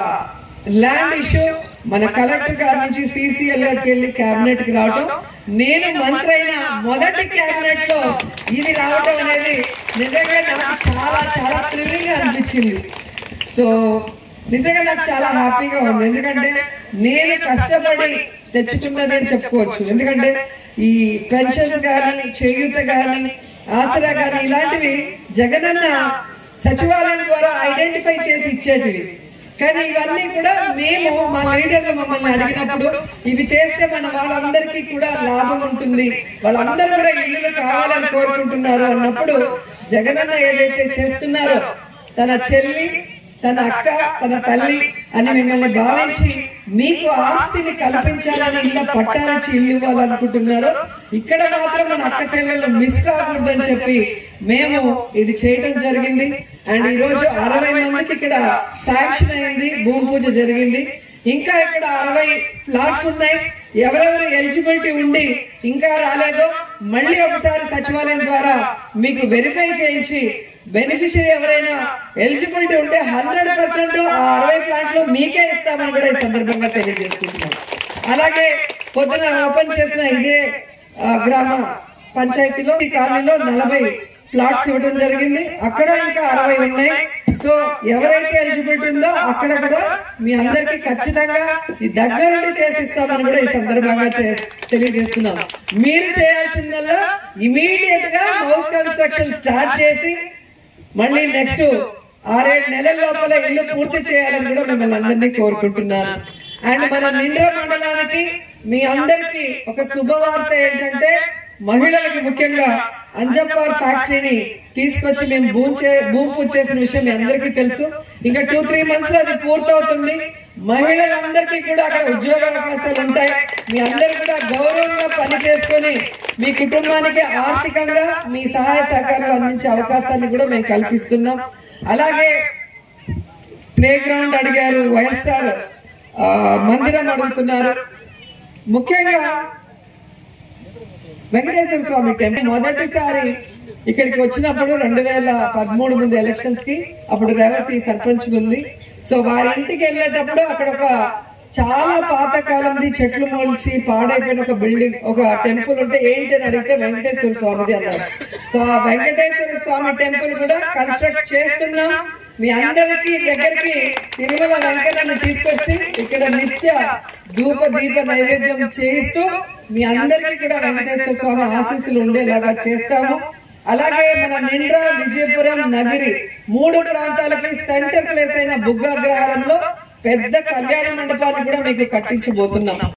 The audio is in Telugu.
ల్యాండ్ ఇష్యూ మన కలెక్టర్ గారి నుంచి సిసిఎల్ గారికి వెళ్ళి కేబినెట్ కి రావటం నేను మంత్రి అయిన మొదటి కేబినెట్ లో ఇది రావటం అనేది నిజంగా నాకు చాలా చాలా థ్రిల్లింగ్ గా అనిపించింది సో నిజంగా నాకు చాలా హ్యాపీగా ఉంది ఎందుకంటే నేను కష్టపడి తెచ్చుకున్నది అని చెప్పుకోవచ్చు ఎందుకంటే ఈ పెన్షన్స్ కానీ చేయూత కానీ ఆసరా కానీ ఇలాంటివి జగనన్న సచివాలయం ద్వారా ఐడెంటిఫై చేసి ఇచ్చేటివి కానీ ఇవన్నీ కూడా మేము మా లీడర్లు మమ్మల్ని అడిగినప్పుడు ఇవి చేస్తే మన వాళ్ళందరికీ కూడా లాభం ఉంటుంది వాళ్ళందరూ కూడా ఇల్లులు కావాలని కోరుకుంటున్నారు అన్నప్పుడు జగనన్న ఏదైతే చేస్తున్నారో తన చెల్లి తన అక్క తన తల్లి అని మిమ్మల్ని భావించి మీకు ఆస్తిని కల్పించాలని ఇళ్ళ పట్టాలించి ఇల్లు ఇవ్వాలనుకుంటున్నారు ఇక్కడ మాత్రం మన అక్క చెల్లెళ్ళు మిస్ కాకూడదని చెప్పి మేము ఇది చేయడం జరిగింది అండ్ ఈ రోజు అరవై మందికి ఇక్కడ శాంక్షన్ అయింది భూమి పూజ జరిగింది ఇంకా ఇక్కడ అరవై ప్లాట్స్ ఉన్నాయి ఎవరెవరు ఎలిజిబిలిటీ ఉండి ఇంకా రాలేదో మళ్ళీ ఒకసారి సచివాలయం ద్వారా మీకు వెరిఫై చేయించి బెనిఫిషియరీ ఎవరైనా ఎలిజిబిలిటీ ఉంటే హండ్రెడ్ పర్సెంట్ ఆ అరవై ప్లాంట్ లో మీకే ఇస్తామని కూడా ఈ సందర్భంగా తెలియజేసుకుంటున్నాం అలాగే పొద్దున ఓపెన్ చేసిన ఇదే ఆ, గ్రామ పంచాయతీలో ఈ కాలనీలో నలభై ప్లాట్స్ ఇవ్వడం జరిగింది అక్కడ ఇంకా అరవై ఉన్నాయి సో ఎవరైతే ఎలిజిబిలిటీ ఉందో అక్కడ కూడా మీ అందరికి ఖచ్చితంగా ఈ దగ్గరుండి చేసిస్తామని కూడా ఈ సందర్భంగా చే- తెలియజేస్తున్నాం మీరు చేయాల్సిందల్లా ఇమీడియట్ గా హౌస్ కన్స్ట్రక్షన్ స్టార్ట్ చేసి మళ్ళీ నెక్స్ట్ ఆరేడు నెలల లోపల ఇల్లు పూర్తి చేయాలని కూడా మిమ్మల్ని అందరినీ కోరుకుంటున్నాను అండ్ మన నిండ్ర మండలానికి మీ అందరికి ఒక శుభవార్త ఏంటంటే మహిళలకు ముఖ్యంగా అంజప్పార్ ఫ్యాక్టరీని తీసుకొచ్చి మేము భూమి చే- భూమి పూజ చేసిన విషయం మీ అందరికీ తెలుసు ఇంకా టూ త్రీ మంత్స్ లో అది పూర్తవుతుంది మహిళలందరికీ కూడా అక్కడ ఉద్యోగ అవకాశాలు ఉంటాయి మీ అందరూ కూడా గౌరవంగా పని చేసుకొని మీ కుటుంబానికి ఆర్థికంగా మీ సహాయ సహకారాలు అందించే అవకాశాన్ని కూడా మేము కల్పిస్తున్నాం అలాగే ప్లే గ్రౌండ్ అడిగారు వైఎస్ఆర్ ఆ, మందిరం అడుగుతున్నారు ముఖ్యంగా వెంకటేశ్వర స్వామి టెంపుల్ మొదటిసారి ఇక్కడికి వచ్చినప్పుడు రెండు వేల పదమూడు ముందు ఎలక్షన్స్ కి అప్పుడు రేవతి సర్పంచ్ ఉంది సో వారి ఇంటికి వెళ్ళేటప్పుడు అక్కడ ఒక చాలా పాత కాలంది చెట్లు మొలిచి పాడైపోయిన ఒక బిల్డింగ్ ఒక టెంపుల్ ఉంటే ఏంటి అని అడిగితే వెంకటేశ్వర స్వామిది అన్నారు సో ఆ వెంకటేశ్వర స్వామి టెంపుల్ కూడా కన్స్ట్రక్ట్ చేస్తున్నాం మీ అందరికీ దగ్గరికి తిరుమల వెంకటని తీసుకొచ్చి ఇక్కడ నిత్య ధూప దీప నైవేద్యం చేయిస్తూ మీ అందరికీ కూడా వెంకటేశ్వర స్వామి ఆశీస్సులు ఉండేలాగా చేస్తాము అలాగే మన నిండ్ర విజయపురం నగిరి మూడు ప్రాంతాలకి సెంటర్ ప్లేస్ అయిన బుగ్గ అగ్రహారంలో పెద్ద కళ్యాణ మండపాన్ని కూడా మీకు కట్టించబోతున్నాం